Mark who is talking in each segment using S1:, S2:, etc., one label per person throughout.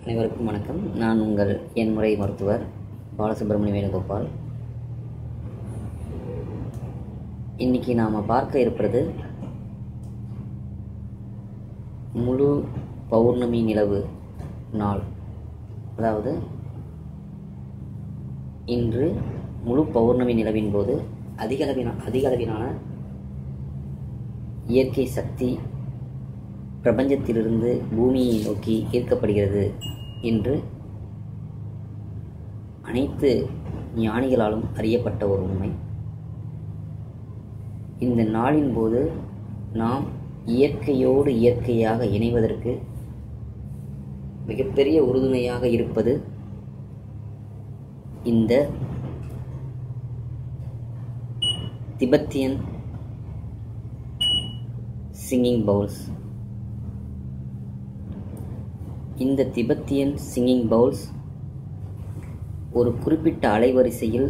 S1: அனைவருக்கும் வணக்கம் நான் உங்கள் எண்முறை மருத்துவர் பாலசுப்ரமணிய வேணுகோபால் இன்னைக்கு நாம் பார்க்க இருப்பது முழு பௌர்ணமி நிலவு நாள் அதாவது இன்று முழு பௌர்ணமி நிலவின் போது அதிக அளவின அதிக அளவிலான இயற்கை சக்தி பிரபஞ்சத்திலிருந்து பூமியை நோக்கி ஈர்க்கப்படுகிறது என்று அனைத்து ஞானிகளாலும் அறியப்பட்ட ஒரு உண்மை இந்த நாளின் போது நாம் இயற்கையோடு இயற்கையாக இணைவதற்கு மிகப்பெரிய உறுதுணையாக இருப்பது இந்த திபெத்தியன் சிங்கிங் பவுல்ஸ் இந்த திபெத்தியன் சிங்கிங் பவுல்ஸ் ஒரு குறிப்பிட்ட அலைவரிசையில்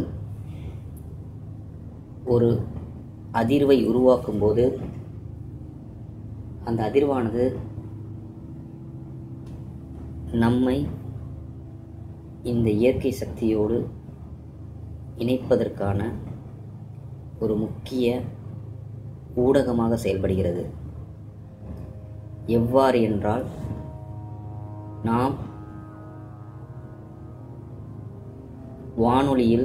S1: ஒரு அதிர்வை உருவாக்கும் போது அந்த அதிர்வானது நம்மை இந்த இயற்கை சக்தியோடு இணைப்பதற்கான ஒரு முக்கிய ஊடகமாக செயல்படுகிறது எவ்வாறு என்றால் நாம் வானொலியில்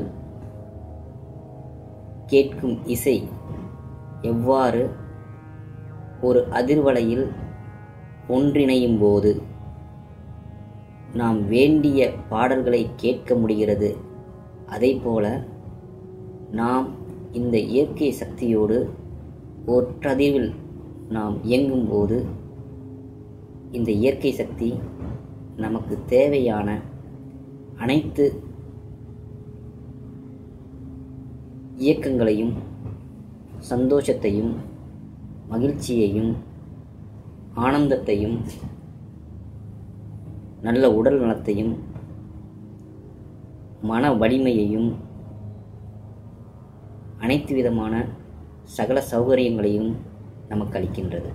S1: கேட்கும் இசை எவ்வாறு ஒரு அதிர்வலையில் ஒன்றிணையும் போது நாம் வேண்டிய பாடல்களை கேட்க முடிகிறது அதேபோல நாம் இந்த இயற்கை சக்தியோடு ஒற்றதிர்வில் நாம் இயங்கும்போது இந்த இயற்கை சக்தி நமக்கு தேவையான அனைத்து இயக்கங்களையும் சந்தோஷத்தையும் மகிழ்ச்சியையும் ஆனந்தத்தையும் நல்ல உடல் நலத்தையும் மன வலிமையையும் அனைத்து விதமான சகல சௌகரியங்களையும் நமக்கு அளிக்கின்றது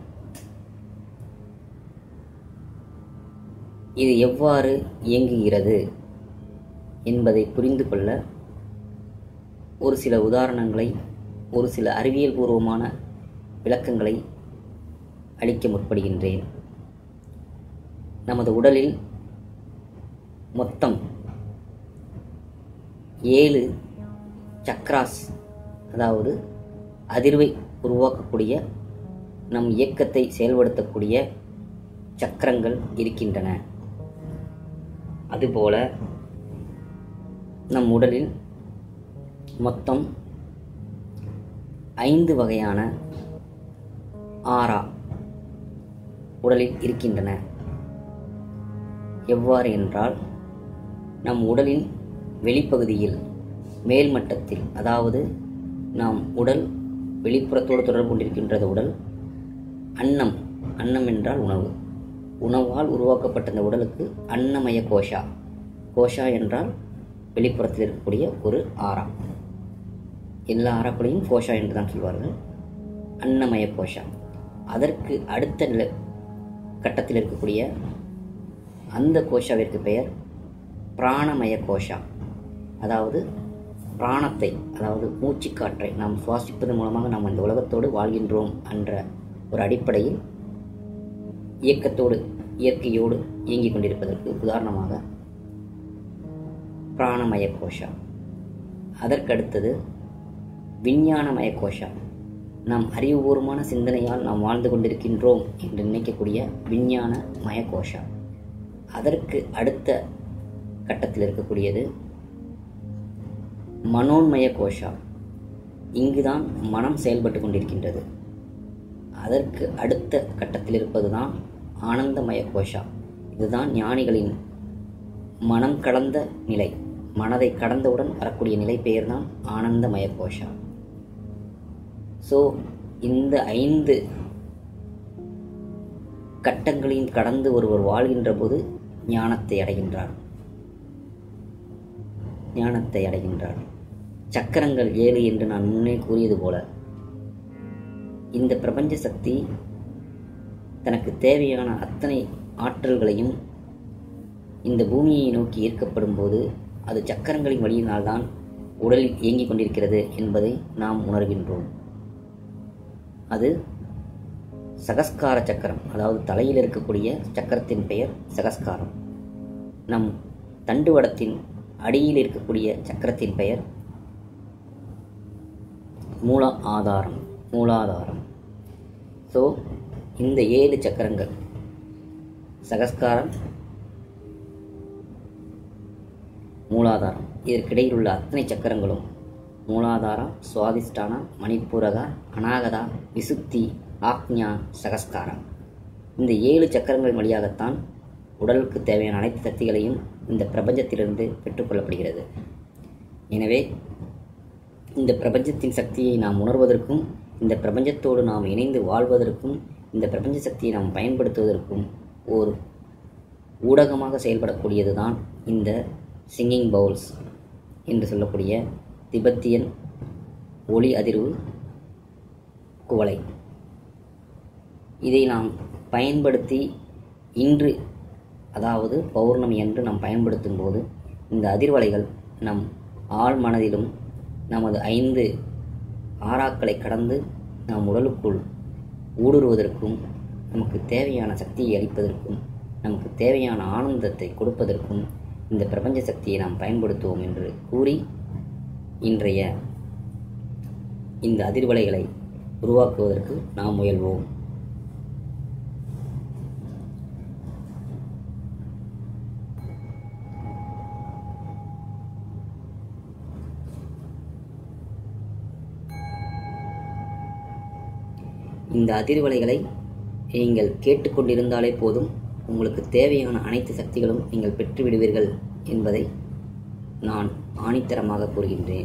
S1: இது எவ்வாறு இயங்குகிறது என்பதை புரிந்து கொள்ள ஒரு சில உதாரணங்களை ஒரு சில அறிவியல் பூர்வமான விளக்கங்களை அளிக்க முற்படுகின்றேன் நமது உடலில் மொத்தம் ஏழு சக்ராஸ் அதாவது அதிர்வை உருவாக்கக்கூடிய நம் இயக்கத்தை செயல்படுத்தக்கூடிய சக்கரங்கள் இருக்கின்றன அதுபோல நம் உடலில் மொத்தம் ஐந்து வகையான ஆரா உடலில் இருக்கின்றன எவ்வாறு என்றால் நம் உடலின் வெளிப்பகுதியில் மேல் மட்டத்தில் அதாவது நாம் உடல் வெளிப்புறத்தோடு தொடர்பு கொண்டிருக்கின்றது உடல் அன்னம் அன்னம் என்றால் உணவு உணவால் உருவாக்கப்பட்ட அந்த உடலுக்கு அன்னமய கோஷா கோஷா என்றால் வெளிப்புறத்தில் இருக்கக்கூடிய ஒரு ஆறா எல்லா ஆறாக்களையும் கோஷா என்று தான் சொல்வார்கள் அன்னமய கோஷா அதற்கு அடுத்த நில கட்டத்தில் இருக்கக்கூடிய அந்த கோஷாவிற்கு பெயர் பிராணமய கோஷா அதாவது பிராணத்தை அதாவது மூச்சுக்காற்றை நாம் சுவாசிப்பதன் மூலமாக நாம் இந்த உலகத்தோடு வாழ்கின்றோம் என்ற ஒரு அடிப்படையில் இயக்கத்தோடு இயற்கையோடு இயங்கிக் கொண்டிருப்பதற்கு உதாரணமாக பிராணமய கோஷா அதற்கடுத்தது விஞ்ஞானமய கோஷா நாம் அறிவுபூர்வமான சிந்தனையால் நாம் வாழ்ந்து கொண்டிருக்கின்றோம் என்று நினைக்கக்கூடிய விஞ்ஞான மய கோஷா அதற்கு அடுத்த கட்டத்தில் இருக்கக்கூடியது மனோன்மய கோஷா இங்குதான் மனம் செயல்பட்டு கொண்டிருக்கின்றது அதற்கு அடுத்த கட்டத்தில் இருப்பதுதான் ஆனந்தமய கோஷா இதுதான் ஞானிகளின் மனம் கடந்த நிலை மனதை கடந்தவுடன் வரக்கூடிய நிலை பெயர் தான் ஆனந்தமய கோஷா ஸோ இந்த ஐந்து கட்டங்களையும் கடந்து ஒருவர் வாழ்கின்ற போது ஞானத்தை அடைகின்றார் ஞானத்தை அடைகின்றார் சக்கரங்கள் ஏழு என்று நான் முன்னே கூறியது போல இந்த பிரபஞ்ச சக்தி தனக்கு தேவையான அத்தனை ஆற்றல்களையும் இந்த பூமியை நோக்கி ஈர்க்கப்படும் போது அது சக்கரங்களின் வழியினால்தான் உடலில் இயங்கிக் கொண்டிருக்கிறது என்பதை நாம் உணர்கின்றோம் அது சகஸ்கார சக்கரம் அதாவது தலையில் இருக்கக்கூடிய சக்கரத்தின் பெயர் சகஸ்காரம் நம் தண்டுவடத்தின் அடியில் இருக்கக்கூடிய சக்கரத்தின் பெயர் மூல ஆதாரம் மூலாதாரம் ஸோ இந்த ஏழு சக்கரங்கள் சகஸ்காரம் மூலாதாரம் இதற்கிடையில் உள்ள அத்தனை சக்கரங்களும் மூலாதாரம் சுவாதிஷ்டானா மணிப்பூரகா அநாகதா விசுத்தி ஆக்ஞா சகஸ்காரம் இந்த ஏழு சக்கரங்கள் வழியாகத்தான் உடலுக்கு தேவையான அனைத்து சக்திகளையும் இந்த பிரபஞ்சத்திலிருந்து பெற்றுக்கொள்ளப்படுகிறது எனவே இந்த பிரபஞ்சத்தின் சக்தியை நாம் உணர்வதற்கும் இந்த பிரபஞ்சத்தோடு நாம் இணைந்து வாழ்வதற்கும் இந்த பிரபஞ்ச சக்தியை நாம் பயன்படுத்துவதற்கும் ஒரு ஊடகமாக செயல்படக்கூடியது தான் இந்த சிங்கிங் பவுல்ஸ் என்று சொல்லக்கூடிய திபெத்தியன் ஒளி அதிர்வு குவளை இதை நாம் பயன்படுத்தி இன்று அதாவது பௌர்ணமி அன்று நாம் பயன்படுத்தும் போது இந்த அதிர்வலைகள் நம் ஆழ் மனதிலும் நமது ஐந்து ஆறாக்களை கடந்து நம் உடலுக்குள் ஊடுருவதற்கும் நமக்கு தேவையான சக்தியை அளிப்பதற்கும் நமக்கு தேவையான ஆனந்தத்தை கொடுப்பதற்கும் இந்த பிரபஞ்ச சக்தியை நாம் பயன்படுத்துவோம் என்று கூறி இன்றைய இந்த அதிர்வலைகளை உருவாக்குவதற்கு நாம் முயல்வோம் இந்த அதிர்வலைகளை நீங்கள் கேட்டுக்கொண்டிருந்தாலே போதும் உங்களுக்கு தேவையான அனைத்து சக்திகளும் நீங்கள் பெற்றுவிடுவீர்கள் என்பதை நான் ஆணித்தரமாக கூறுகின்றேன்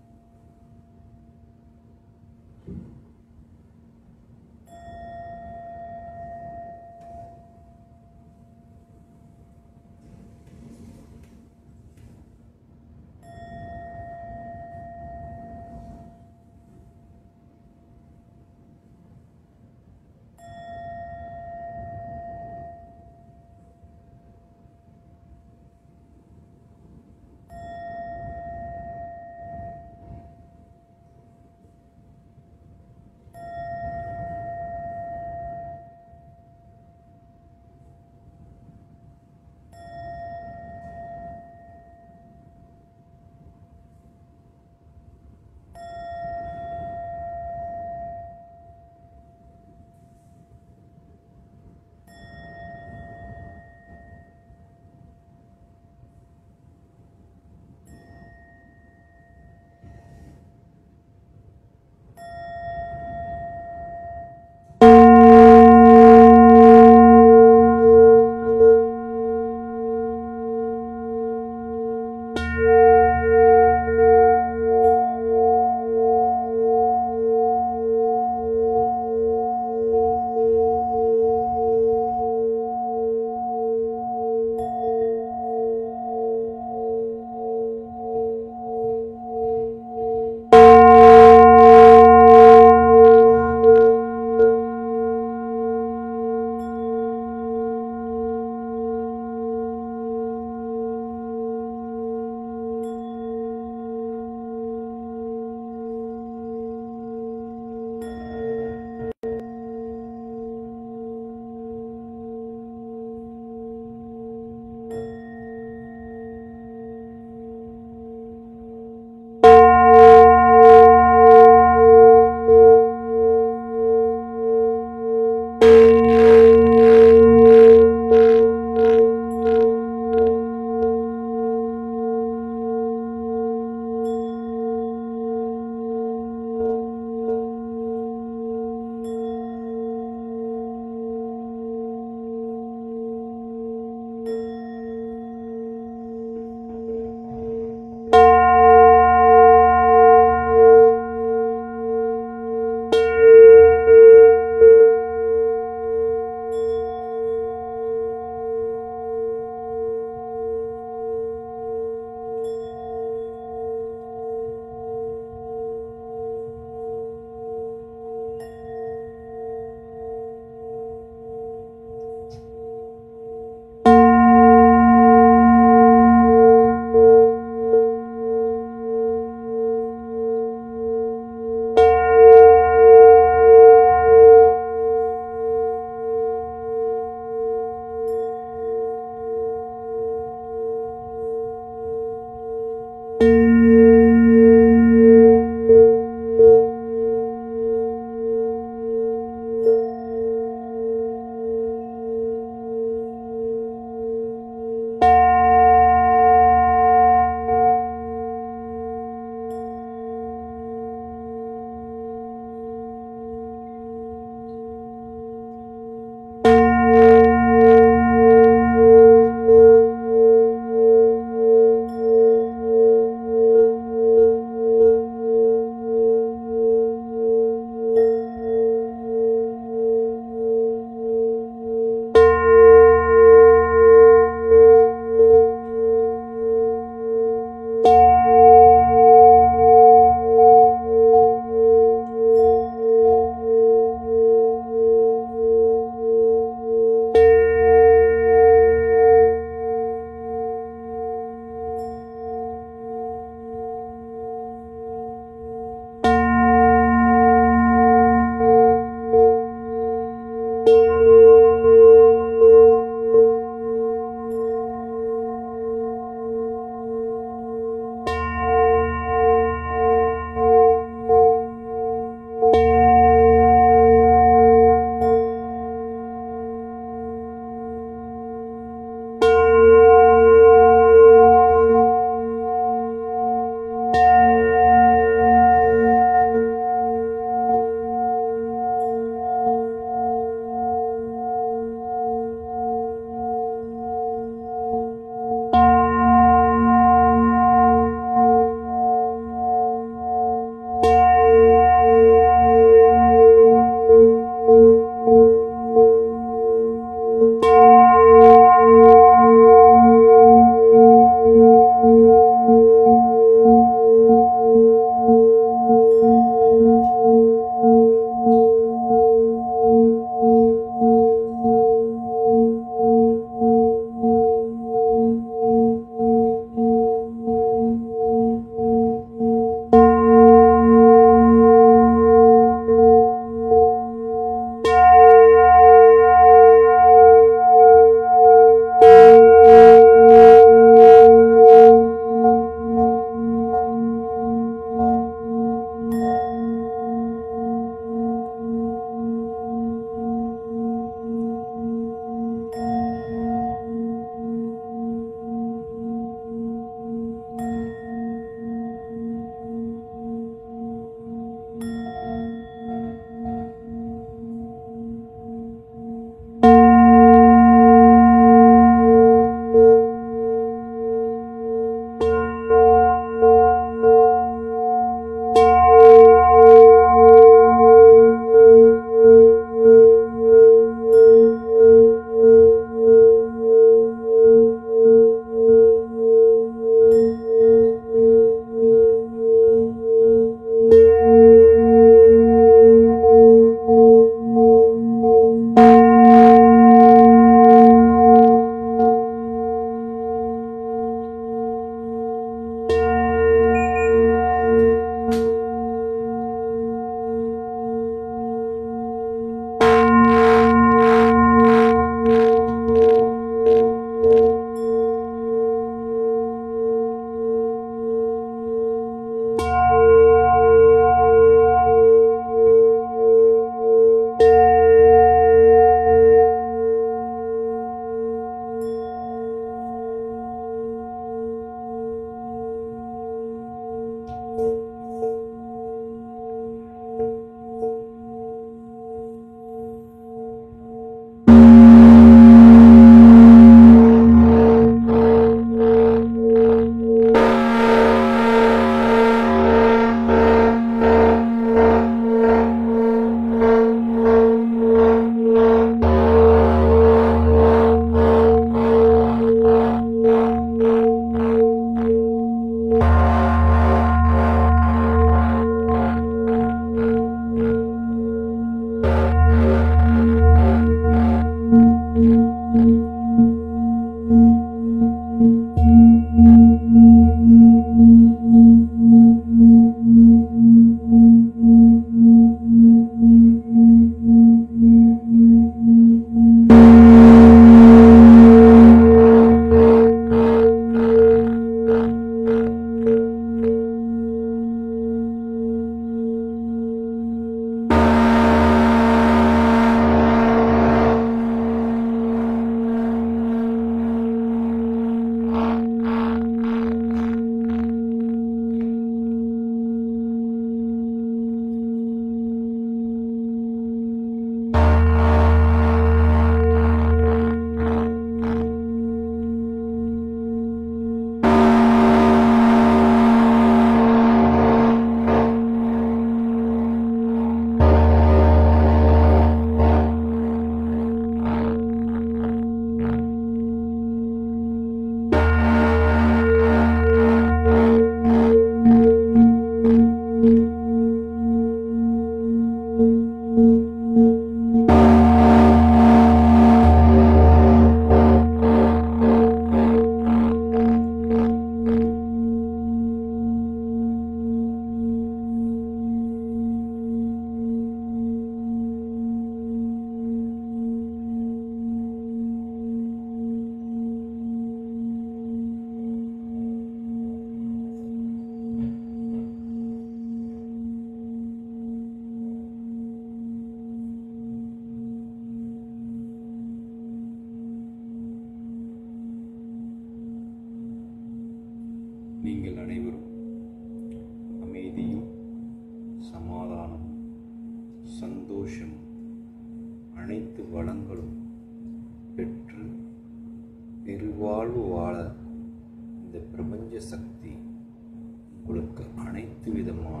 S2: நீங்கள் அனைவரும் அமைதியும் சமாதானமும் சந்தோஷமும் அனைத்து வளங்களும் பெற்று பெருவாழ்வு வாழ இந்த பிரபஞ்ச சக்தி உங்களுக்கு அனைத்து விதமான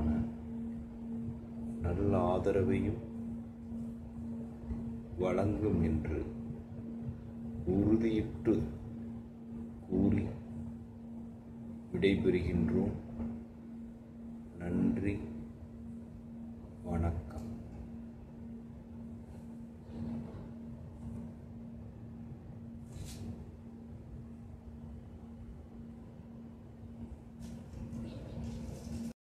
S2: நல்ல ஆதரவையும் வழங்கும் என்று உறுதியிட்டு கூறி விடைபெறுகின்றோம் நன்றி வணக்கம்